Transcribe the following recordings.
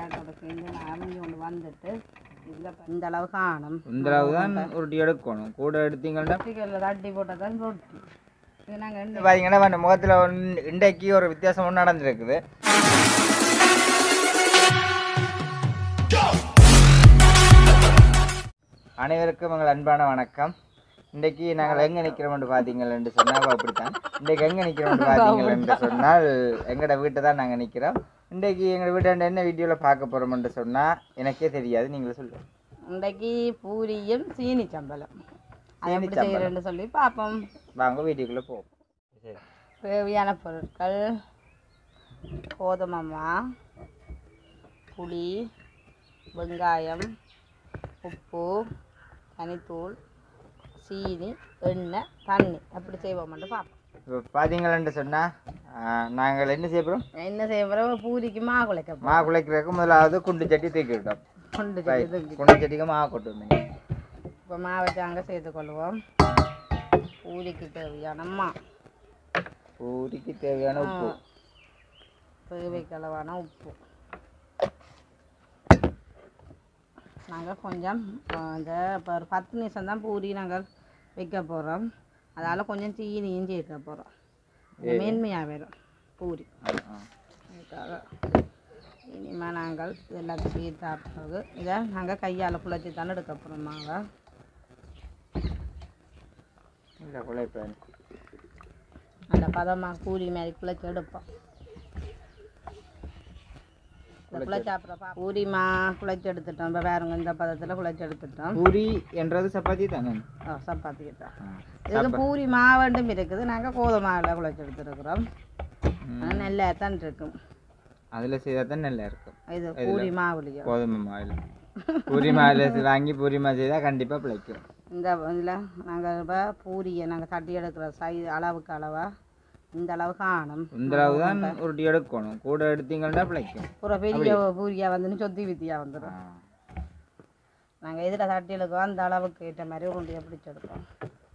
வெங்காயத்தோட சேர்ந்து நான் அமைஞ்சு கொண்டு வந்துட்டு இதில் இந்த அளவு காணும் இந்த அளவு தான் உருட்டி எடுக்கணும் கூட எடுத்தீங்கன்னா சிக்கனில் தட்டி போட்டால் தான் ரொட்டி இது நாங்கள் என்ன பார்த்தீங்கன்னா அந்த முகத்தில் ஒன்று இன்றைக்கு ஒரு வித்தியாசம் ஒன்று நடந்திருக்குது அனைவருக்கும் எங்கள் அன்பான வணக்கம் இன்றைக்கு நாங்கள் எங்கே நிற்கிறோம்னு பார்த்தீங்கன்னு சொன்னால் அப்படித்தான் இன்றைக்கு எங்கே நிற்கிறோம்னு பார்த்தீங்கன்னு சொன்னால் எங்களோட வீட்டை தான் நாங்கள் நிற்கிறோம் இன்றைக்கு எங்கள் வீட்டாண்ட என்ன வீடியோவில் பார்க்க போகிறோம்னு சொன்னால் எனக்கே தெரியாது நீங்களே சொல்லுங்கள் இன்றைக்கு பூரியும் சீனி சம்பளம் அது சீனி எப்படி செய்கிறேன்னு சொல்லி பார்ப்போம் வாங்க வீடியோக்குள்ளே போவோம் சரி தேவையான பொருட்கள் கோதுமை மா புளி வெங்காயம் உப்பு தனித்தூள் சீனி எண்ணெய் தண்ணி அப்படி செய்வோம்ட்டு பார்ப்போம் இப்போ பார்த்தீங்களேன்னு சொன்னால் நாங்கள் என்ன செய்ய போகிறோம் என்ன செய்ய போகிறோம் பூரிக்கு மா குலைக்க போகிறோம் மா குலைக்கிறதுக்கு முதலாவது குண்டு சட்டி தூக்கி விட்டோம் கொண்டு Right. தூக்கி குண்டு சட்டிக்கு மாவு கொட்டு வந்தீங்க இப்போ மாவை அங்கே சேர்த்துக்கொள்வோம் பூரிக்கு தேவையான மா பூரிக்கு தேவையான உப்பு தேவைக்கு அளவான உப்பு நாங்கள் கொஞ்சம் அஹ், இந்த இப்போ ஒரு பத்து நிமிஷம் தான் பூரி நாங்கள் வைக்க போகிறோம் அதால் கொஞ்சம் சீனியும் சேர்க்க போகிறோம் மேன்மையாக வரும் பூரி ஆ, ஆ. அதுக்காக இனிமேல் நாங்கள் எல்லாத்தையும் சேர்த்தா பிறகு இதை நாங்கள் கையால் குழச்சி தானே எடுக்க போகிறோம் மாவை இல்லை குழைப்பேன் அந்த பதமாக பூரி மாதிரி குழச்சி எடுப்போம் இந்த குழச்சி அப்புறம் பா- பூரி மா குழச்சி எடுத்துட்டோம் இப்போ வேறுங்க இந்த பதத்தில் குழச்சி எடுத்துட்டோம் பூரி என்றது சப்பாத்தி தானே ஓ சப்பாத்தி கிட்ட ஆ. இதுக்கு பூரி மாவண்டும் இருக்குது நாங்கள் கோதுமை மாவில் குழச்சி எடுத்துருக்குறோம் ம். ஆனால் நல்லா தான் இருக்கும் அதில் செய்தால் தான் நல்லா இருக்கும் இது பூரி மாவுலையும் கோதுமை மாவில் பூரி மாவில் வாங்கி பூரி மா செய்தால் கண்டிப்பாக பிழைக்கும் இந்த இதில் நாங்கள் இப்போ பூரியை நாங்கள் தட்டி எடுக்கிற சை அளவுக்கு அளவாக இந்த அளவு காணும் இந்த அளவு தான் உருட்டி எடுக்கணும் கூட எடுத்தீங்கன்னா பிழைக்கும் பூரா பெரிய பூரியாக வந்துன்னு சொத்தி வித்தியாக ஆ. வந்துடும் நாங்கள் இதில் தட்டி எடுக்கோம் அந்த அளவுக்கு ஏற்ற மாதிரி உருண்டையை பிடிச்சி எடுப்போம்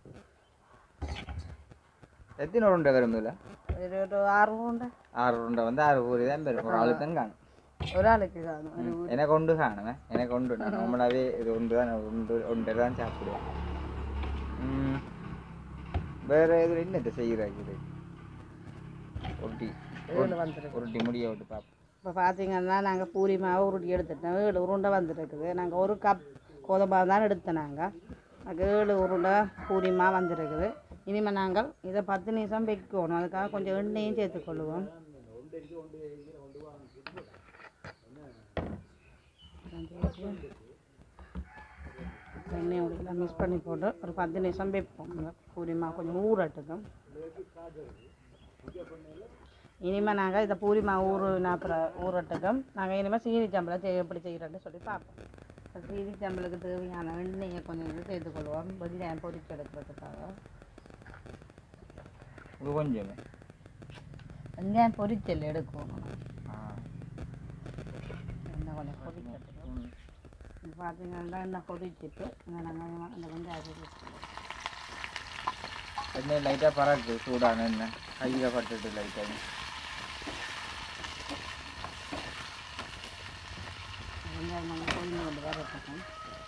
எத்தனை உருண்டை வரும் இதில் ஒரு ஒரு ஆறு உருண்டை ஆறு உருண்டை வந்து ஆறு பூரி தான் வரும் ஒரு ஆளுக்கு தான் காணும் ஒரு ஆளுக்கு காணும் ஒரு ஊ- எனக்கு ஒன்று காணுமே எனக்கு ஒன்று நான் நார்மலாகவே இது ஒன்று தான் நான் ஒன்று ஒன்றரை தான் சாப்பிடுவேன் ம். வேற எதுவும் என்னத்தை செய்கிறாங்க இது உருட்டி ஏழு வந்துருக்கு உருட்டி முடிய விட்டு பார்ப்போம் இப்போ பார்த்தீங்கன்னா நாங்கள் பூரி மாவு உருட்டி எடுத்துட்டோம் ஏழு உருண்டை வந்துருக்குது நாங்கள் ஒரு கப் கோதுமை தான் எடுத்தோம் நாங்கள் அதுக்கு ஏழு உருண்டை பூரி மாவு வந்துருக்குது இனிமேல் நாங்கள் இதை பத்து நிமிஷம் வைக்கணும் அதுக்காக கொஞ்சம் எண்ணெயும் சேர்த்துக்கொள்ளுவோம் எண்ணெய் உள்ள மிக்ஸ் பண்ணி போட்டு ஒரு பத்து நிமிஷம் வைப்போம் அந்த பூரி மாவு கொஞ்சம் ஊறட்டுக்கும் இனிமேல் நாங்கள் இதை பூரி மாவு ஊறுன அப்புறம் ஊறட்டுக்கும் நாங்கள் இனிமேல் சீனி சம்பளம் செய்ய எப்படி செய்கிறோன்னு சொல்லி பார்ப்போம் அந்த சீனி சம்பளுக்கு தேவையான எண்ணெயை கொஞ்சம் இது சேர்த்துக்கொள்வோம் வெங்காயம் பொரிச்சு எடுக்கிறதுக்காக இது கொஞ்சமே வெங்காயம் பொரிச்சல் எடுக்கணும் ஆ எண்ணெய் கொஞ்சம் பொரிச்சிட்டு ம். இது பார்த்தீங்கன்னா எண்ணெய் பொரிச்சிட்டு இந்த நாங்கள் அந்த வெங்காயம் பொரிச்சு எண்ணெய் லைட்டாக பறக்கு சூடான எண்ணெய் கையில் பட்டுட்டு லைட்டாக வெங்காயம் நல்லா பொரிஞ்சு கொண்டு வரட்டுக்கும்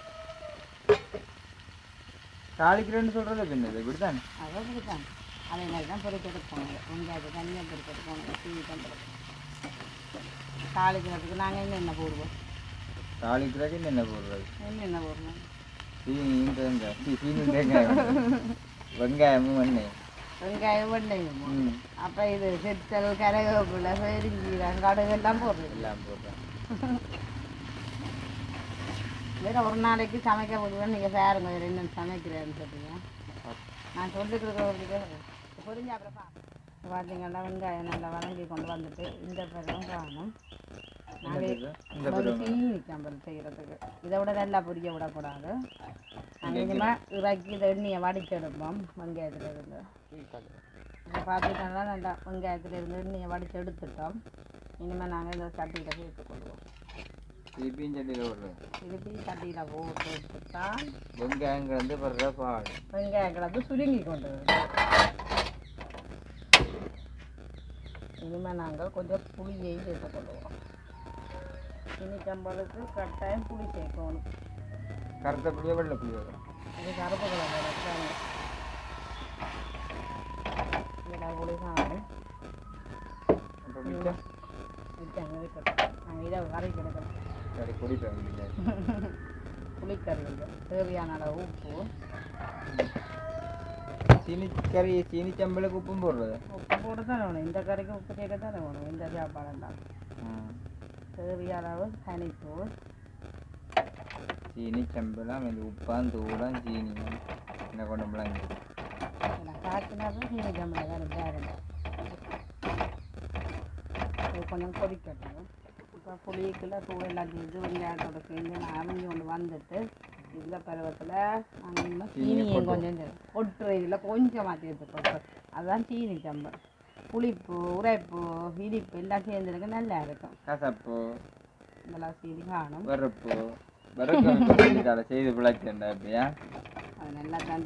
தாளிக்கிறேன்னு சொல்கிறது பின்னது இப்படி தானே அவ்வளவு தான் அதே மாதிரி தான் பொரிச்சு எடுப்போம் வெங்காயத்தை தனியாக பொரிச்சு எடுப்போம் சீனி சம்பளம் தாளிக்கிறதுக்கு நாங்கள் என்னென்ன போடுவோம் தாளிக்கிறதுக்கு என்னென்ன போடுறது என்னென்ன போடணும் சீனியும் தேங்காய் சீ சீனியும் தேங்காய் வெங்காயமும் எண்ணெய் வெங்காயம் வெண்டையும் ம் அப்போ இது செத்தல் கரகப்பில்லை பெருஞ்சீரகம் கடுகு எல்லாம் போடுறது எல்லாம் போடுறேன் வேற ஒரு நாளைக்கு சமைக்க முடியும் நீங்கள் பாருங்க வேறு என்ன சமைக்கிறேன்னு சொல்லுங்க நான் சொல்லி கொடுக்குறதுக்கு புரிஞ்ச அப்புறம் பார்ப்போம் பார்த்தீங்கன்னா வெங்காயம் நல்லா வதங்கி கொண்டு வந்துட்டு இந்த பருவம் காணும் நாங்கள் இந்த ஒரு சீனி சம்பல் செய்கிறதுக்கு இதை விட நல்லா பொரிய விடக்கூடாது நாங்கள் இனிமேல் இறக்கி இதை எண்ணெயை வடிச்சு எடுப்போம் வெங்காயத்துல இருந்து இப்போ பார்த்துட்டோம்னா நல்லா வெங்காயத்துல இருந்து எண்ணெயை வடிச்சு எடுத்துட்டோம் இனிமேல் நாங்கள் இந்த சட்டியில் சேர்த்துக்கொள்வோம் திருப்பியும் சட்டியில் போடுறேன் திருப்பி சட்டியில் போட்டு எடுத்துட்டா வெங்காயம் கலந்து படுற பாடு வெங்காயம் கலந்து சுருங்கி கொண்டு வரும். இனிமேல் நாங்கள் கொஞ்சம் புளியையும் சேர்த்துக்கொள்வோம் சீனி சம்பளுக்கு கட்டாயம் புளி சேர்க்கணும் கருத்த புளியோ வெள்ளை புளியோ அது கருப்பு கலர் இருக்காங்க இதில் புளி சாப்பிடும் அப்போ மிச்சம் வச்சாங்க இருக்கட்டும் நாங்கள் இதை வரை கிடக்கிறோம் சரி குடிப்பேன் முடியாது புளிக்கறி இது தேவையான அளவு உப்பு சீனி கறி சீனி சம்பளுக்கு உப்பும் போடுறது உப்பு போட்டு தானே வேணும் இந்த கறிக்கு உப்பு சேர்க்க தானே வேணும் இந்த சாப்பாடுலாம் தேவையான அளவு தனித்தூள் சீனி சம்பளம் இந்த உப்பான் தூளம் சீனியும் என்ன கொண்டு முழங்கி நான் காய்ச்சினாலும் சீனி ஜம்மலை தான் பேரண்ட இது கொஞ்சம் கொதிக்கட்டும் இப்போ புளிக்குள்ள தூள் எல்லாம் சேர்த்து வெங்காயத்தோட சேர்ந்து நான் அரைஞ்சி கொண்டு வந்துட்டு இந்த பருவத்தில் நாங்கள் இன்னும் சீனியும் கொஞ்சம் கொட்டுற இதில் கொஞ்சமாக சேர்த்துக்கோம் அதுதான் சீனி சம்பல் புளிப்பு உரைப்பு இனிப்பு எல்லாம் சேர்ந்துருக்கு நல்லா இருக்கும் கசப்பு இதெல்லாம் சீனி காணும் வெறுப்பு வெறுப்பு செய்து பிழைச்சேன்டா அப்படியா அது நல்லா தான்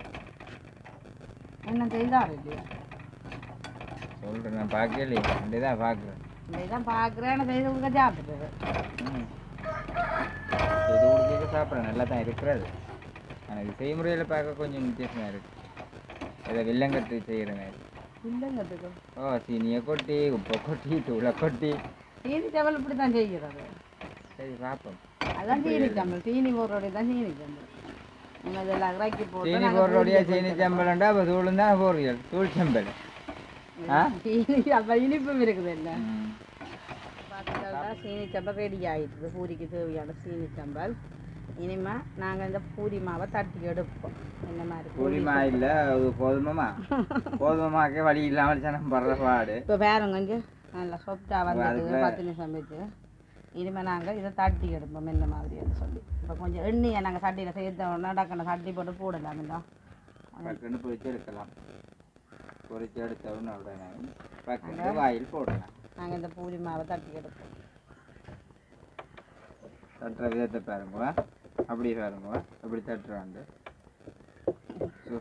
என்ன செய்தாரு இல்லையா சொல்கிறேன் நான் பார்க்கலையே அப்படி தான் பார்க்குறேன் இதான் பார்க்குறேன் செய்து கொடுக்க சாப்பிட்டுது ம் இது கொடுக்க சாப்பிட்றேன் நல்லா தான் இருக்கிறது ஆனால் இது செய்முறையில் பார்க்க கொஞ்சம் வித்தியாசமாக இருக்கு இதை வில்லங்கத்து செய்கிற மாதிரி இல்லைங்கிறதுக்கு ஓ சீனியை கொட்டி உப்பை கொட்டி தூளை கொட்டி சீனி சம்பல் இப்படி தான் செய்கிறது சரி பார்ப்போம் அதான் சீனி சம்பல் சீனி போடுறோடைய தான் சீனி சம்பல் நம்ம இதெல்லாம் இறக்கி போட்டு சீனி நாங்க போடுறோடைய பூரிக்கு சீனி போட்டுக்கிறோம். சம்பளம்டா அப்போ தூளும் தான் போடுறீர்கள் தூள் சம்பல் ஆ? சீனி அப்போ இனிப்பும் இருக்குது இல்லை ம். பார்த்தீங்கன்னா சீனி சம்பல் ரெடி ஆகிடுது பூரிக்கு தேவையான சீனி சம்பல் இனிமே நாங்கள் இந்த பூரி மாவை தட்டி எடுப்போம் இந்த மாதிரி பூரிமா இல்லை அது கோதுமமா கோதுமமாக்கே வழி இல்லாமல் ஜனம் படுற பாடு இப்போ வேறங்க இங்கே நல்லா சொப்டா வந்துட்டு அதுக்குள்ள- பத்து நிமிஷம் வச்சு இனிமேல் நாங்கள் இதை தட்டி எடுப்போம் இந்த மாதிரின்னு சொல்லி இப்போ கொஞ்சம் எண்ணெயை நாங்கள் சட்டியில் சேர்த்த உடனே டக்குன்னு தட்டி போட்டு போடலாம் இல்லை பக்கன்னு பொரிச்சு எடுக்கலாம் பொரிச்சு எடுத்த உடனே உடனே பக்கத்து வாயில் போடலாம் நாங்கள் இந்த பூரி மாவை தட்டி எடுப்போம் தட்டுற விதத்தை பாருங்க அப்படி பாருங்க அப்படி தட்டுறாண்டு சு.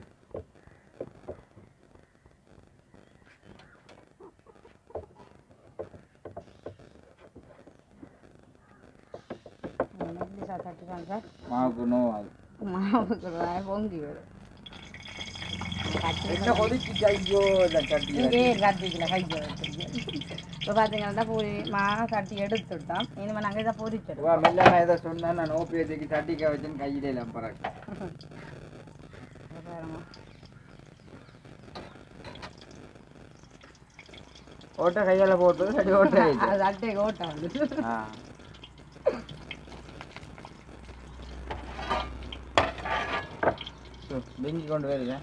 எப்படி சார் தட்டுறாங்க சார் மாவுக்கு நோவாது மாவுக்கு ஒரு பொங்கி வரும் என்ன கொதிச்சு ஐயோ இந்த கட்டி இங்கே கட்டிக்கல கையை வச்சுருக்கு இப்போ பார்த்தீங்கன்னா பூரி மாவை தட்டி எடுத்துட்டோம் இனிமேல் நாங்கள் இதை பொரிச்சிடுவோம் வா மெல்ல நான் எதை சொன்னா நான் ஓபியத்துக்கு தட்டிக்க வச்சுன்னு கையிலே இல்லை பறக்கு இதை பாருங்க ஓட்ட கையால் போட்டது சரி ஓட்ட ஆயிடுச்சு. அது அட்டை ஓட்டம் வந்துட்டு ஆ சு, பிங்கி கொண்டு வருங்க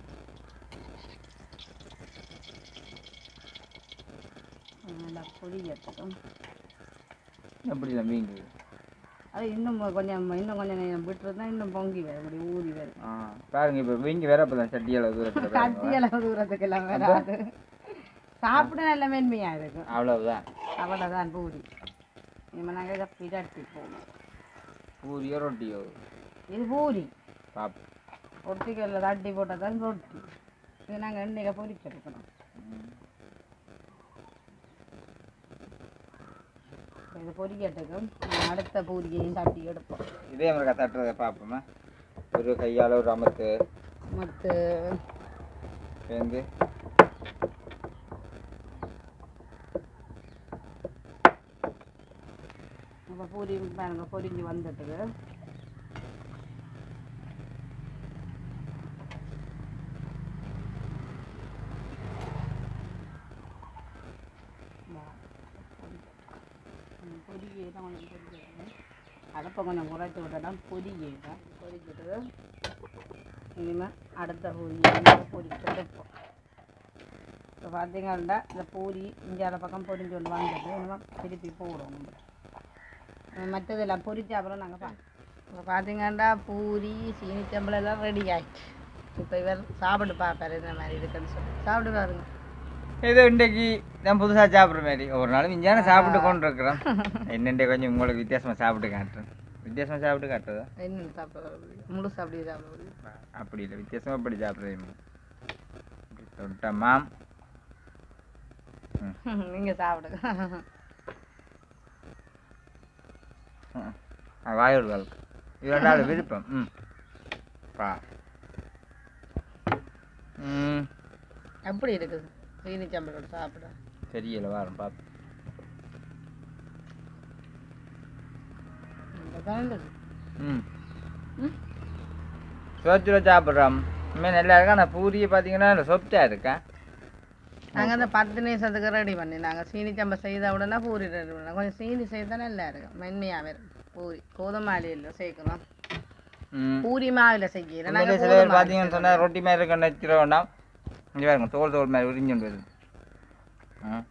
நல்லா பொரியட்டும் எப்படி இல்லை பிங்கி அது இன்னும் கொஞ்சம் இன்னும் கொஞ்சம் நேரம் விட்டுருந்தா இன்னும் பொங்கி வரும் இப்படி ஊறி வரும் ஆ பாருங்க இப்போ வீங்கி வேற அப்போ தான் சட்டியால் தூரத்தில் பாருங்க கத்தி அளவு தூரத்துக்கு எல்லாம் வராது சாப்பிட நல்ல மென்மையாக இருக்கும் அவ்வளவுதான் அவ்வளோதான் பூரி இனிமேல் நாங்கள் இதை பிராட்டி போகணும் பூரியோ ரொட்டியோ இது பூரி பாப் ரொட்டிகளில் தட்டி போட்டால் தான் ரொட்டி இது நாங்கள் எண்ணெயை பொரிச்செடுக்கணும் இது பொரியட்டுக்கும் நான் அடுத்த பூரியையும் தட்டி எடுப்போம் இதே மாதிரி தட்டுறதை பார்ப்போமா ஒரு கையால் ஒரு அமத்து மற்ற சேர்ந்து இப்போ பூரி பாருங்க பொரிஞ்சு வந்துட்டுது பொரியை தான் கொஞ்சம் பொரிக்கணும் அடுப்பை கொஞ்சம் குறைச்சி விட்டோம் பொரியை தான் பொரிச்சிட்டு இனிமேல் அடுத்த பூரியை பொரிச்சு எடுப்போம் இப்போ பார்த்தீங்கன்னா இந்த பூரி இஞ்சால பக்கம் பொரிஞ்சு கொண்டு வந்துட்டு இனிமேல் திருப்பி போடுவோம் நம்ம மற்றதெல்லாம் பொரிச்ச அப்புறம் நாங்கள் பா இப்போ பார்த்தீங்கன்னா பூரி சீனி சம்பளம் எல்லாம் ரெடி ஆயிடுச்சு இப்போ இவர் சாப்பிட்டு பார்ப்பாரு இந்த மாதிரி இருக்குன்னு சொல்லி சாப்பிட்டு பாருங்க இது இன்றைக்கு நான் புதுசாக சாப்பிட்ற மாதிரி ஒரு நாள் மிஞ்சான சாப்பிட்டு கொண்டு இருக்கிறோம் என்னென்ன கொஞ்சம் உங்களுக்கு வித்தியாசமாக சாப்பிட்டு காட்டுறேன் வித்தியாசமாக சாப்பிட்டு காட்டுறதா என்ன சாப்பிட முழுசு அப்படியே சாப்பிட முடியும் அப்படி இல்லை வித்தியாசமாக அப்படி சாப்பிட்றீங்க தொட்ட மாம் ம் நீங்கள் சாப்பிடுங்க வாயூர்களுக்கு இது ரெண்டாவது விருப்பம் ம் பா ம் எப்படி இருக்குது சீனி சம்பளோட சாப்பிட தெரியல வாரம் பாப்போம் இந்த தாண்டது ம் ம் சோச்சுல சாப்பிட்றோம் இனிமேல் நல்லா இருக்கா ஆனால் பூரியை பார்த்தீங்கன்னா சொப்டாக இருக்கா நாங்கள் அந்த பத்து நிமிஷத்துக்கு ரெடி பண்ணி நாங்கள் சீனி சம்பா செய்த உடனே பூரி ரெடி பண்ணோம் கொஞ்சம் சீனி செய்தா நல்லா இருக்கும் மென்மையாக வரும் பூரி கோதுமை மாலையில் சேர்க்கணும் ம் பூரி மாவில் செய்யல உண்மையிலே நாங்கள் சில பேர் பார்த்தீங்கன்னு சொன்னால் ரொட்டி மாதிரி இருக்குன்னு வச்சிட வேண்டாம் இங்கே பாருங்க தோல் தோல் மாதிரி உறிஞ்சுண்டு வருது ம்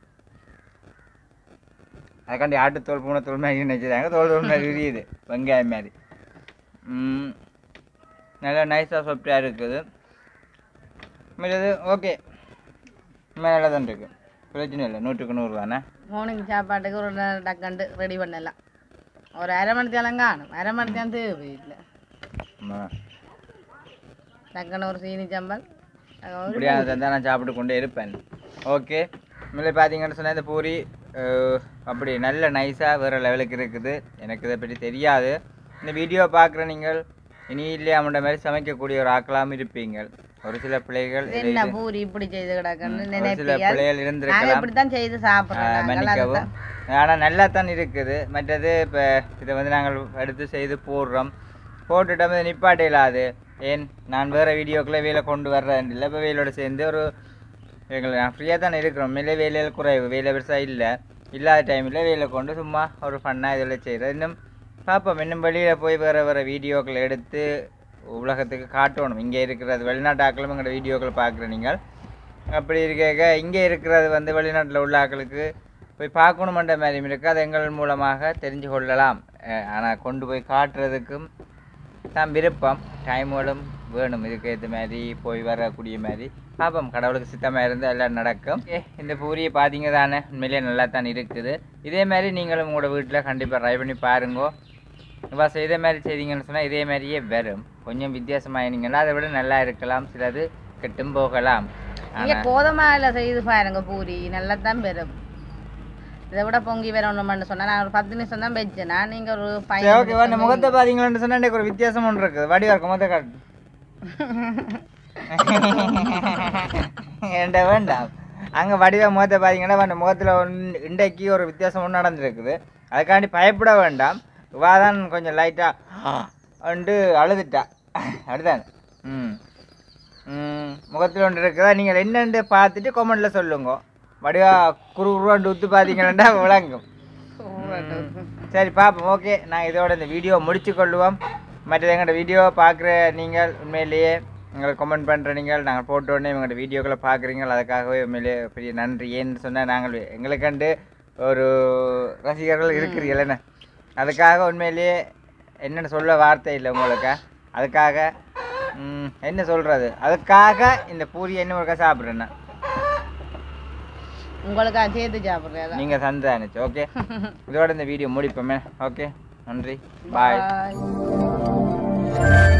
அதுக்காண்டி ஆட்டுத்தோல் பூனைத்தோல் மாதிரி நினைச்சிட்டாங்க தோல் தோல் மாதிரி உரியுது வெங்காயம் மாதிரி ம் நல்லா நைஸாக சாஃப்டாக இருக்குது இது ஓகே இனிமேல் நல்லா தான் இருக்குது பிரச்சனை இல்லை நூற்றுக்கு நூறு தானே மார்னிங் சாப்பாட்டுக்கு ஒரு டக்கண்டு ரெடி பண்ணலாம் ஒரு அரை மணி தேலம் காணும் அரை மணி தேலம் தேவை இல்லை ஆமாம் டக்குன்னு ஒரு சீனி சம்பல் ஒரு இப்படியான தான் நான் சாப்பிட்டு கொண்டே இருப்பேன் ஓகே இதில் பார்த்தீங்கன்னு சொன்னால் இந்த பூரி அஹ், அப்படி நல்ல நைஸாக வேறு லெவலுக்கு இருக்குது எனக்கு இதை பற்றி தெரியாது இந்த வீடியோ பார்க்குற நீங்கள் இனி இல்லையா அவண்ட மாதிரி சமைக்கக்கூடிய ஒரு ஆக்களாகவும் இருப்பீங்க ஒரு சில பிள்ளைகள் இது என்ன பூரி இப்படி செய்து கிடக்குன்னு ஒரு சில நினைப்பீங்க பிள்ளைகள் நாங்கள் இருந்திருக்கலாம் இப்படித்தான் செய்து சாப்பிட்றோம் நாங்கள் மன்னிக்கவும் அதுதான் ஆனால் நல்லா தான் இருக்குது மற்றது இப்போ இதை வந்து நாங்கள் எடுத்து செய்து போடுறோம் போட்டுட்டோம் இதை நிப்பாட்ட இல்லாது ஏன் நான் வேறு வீடியோக்குள்ளே வேலை கொண்டு வர்றேன் இல்லை இப்போ வேலையோட சேர்ந்து ஒரு எங்களை நான் ஃப்ரீயாக தானே இருக்கிறோம் மேலே வேலையில் குறைவு வேலை பெருசாக இல்லை இல்லாத டைமில் வேலை கொண்டு சும்மா ஒரு ஃபன்னாக இதில் செய்கிறேன் இன்னும் பார்ப்போம் இன்னும் வெளியில் போய் வேறு வேறு வீடியோக்களை எடுத்து உலகத்துக்கு காட்டணும் இங்கே இருக்கிறது வெளிநாட்டு ஆக்களும் எங்களோட வீடியோக்கள் பார்க்குற நீங்கள் அப்படி இருக்க இங்கே இருக்கிறது வந்து வெளிநாட்டில் உள்ள ஆட்களுக்கு போய் பார்க்கணுமென்ற மாதிரி இருக்குது அது எங்கள் மூலமாக தெரிஞ்சு கொள்ளலாம் ஆனால் கொண்டு போய் காட்டுறதுக்கும் தான் விருப்பம் டைம்களும் வேணும் இதுக்கு ஏற்ற மாதிரி போய் வரக்கூடிய மாதிரி பார்ப்போம் கடவுளுக்கு சித்தமாக இருந்தால் எல்லாம் நடக்கும் ஏ இந்த பூரியை பார்த்தீங்க தானே உண்மையிலேயே நல்லா தான் இருக்குது இதே மாதிரி நீங்களும் உங்களோட வீட்டில் கண்டிப்பாக ட்ரை பண்ணி பாருங்கோ இப்போ இதே மாதிரி செய்தீங்கன்னு சொன்னால் இதே மாதிரியே வரும் கொஞ்சம் வித்தியாசமாயினீங்கன்னா அதை விட நல்லா இருக்கலாம் சிலது கெட்டும் போகலாம் இங்கே கோதுமையில் செய்து பாருங்க பூரி நல்லா தான் பெறும் இதை விட பொங்கி வரணும்னு சொன்னா நான் ஒரு பத்து நிமிஷம் தான் வச்சேன் நான் நீங்கள் ஒரு சரி பதினஞ்சு ஓகேவா இந்த முகத்தை பார்த்தீங்களான்னு சொன்னால் எனக்கு ஒரு வித்தியாசம் ஒன்று இருக்குது வடிவா இருக்கும் முகத்தை காட்டு என்கிட்ட வேண்டாம் அங்கே வடிவ முகத்தை பார்த்தீங்கன்னா அந்த முகத்தில் ஒன்று இன்றைக்கு ஒரு வித்தியாசம் ஒன்று நடந்திருக்குது அதுக்காண்டி பயப்பட வேண்டாம் வா தான் கொஞ்சம் லைட்டாக வந்து அழுதுட்டா அப்படிதான் ம் ம் முகத்தில் ஒன்று இருக்குதா நீங்கள் என்னென்று பார்த்துட்டு கொமெண்டில் சொல்லுங்க வடிவா குரு குருவாண்டு ஊத்து பார்த்தீங்கன்னா விளங்கும் சரி பார்ப்போம் ஓகே நான் இதோட இந்த வீடியோ முடிச்சு கொள்ளுவோம் மற்றது எங்களோட வீடியோ பார்க்குற நீங்கள் உண்மையிலேயே எங்களுக்கு கமெண்ட் பண்ணுற நீங்கள் நாங்கள் போட்ட உடனே எங்களோட வீடியோக்களை பார்க்குறீங்க அதுக்காகவே உண்மையிலேயே பெரிய நன்றி ஏன்னு சொன்னால் நாங்கள் எங்களுக்கண்டு ஒரு ரசிகர்கள் இருக்கிறீர்கள் என்ன அதுக்காக உண்மையிலேயே என்னென்னு சொல்ல வார்த்தை இல்லை உங்களுக்கு அதுக்காக ம், என்ன சொல்கிறது அதுக்காக இந்த பூரி என்ன ஒருக்கா சாப்பிட்றேன் நான் உங்களுக்கு சேர்த்து சாப்பிட்றேன் நீங்கள் சந்தானிச்சு ஓகே இதோட இந்த வீடியோ முடிப்போமே ஓகே நன்றி பாய் பாய்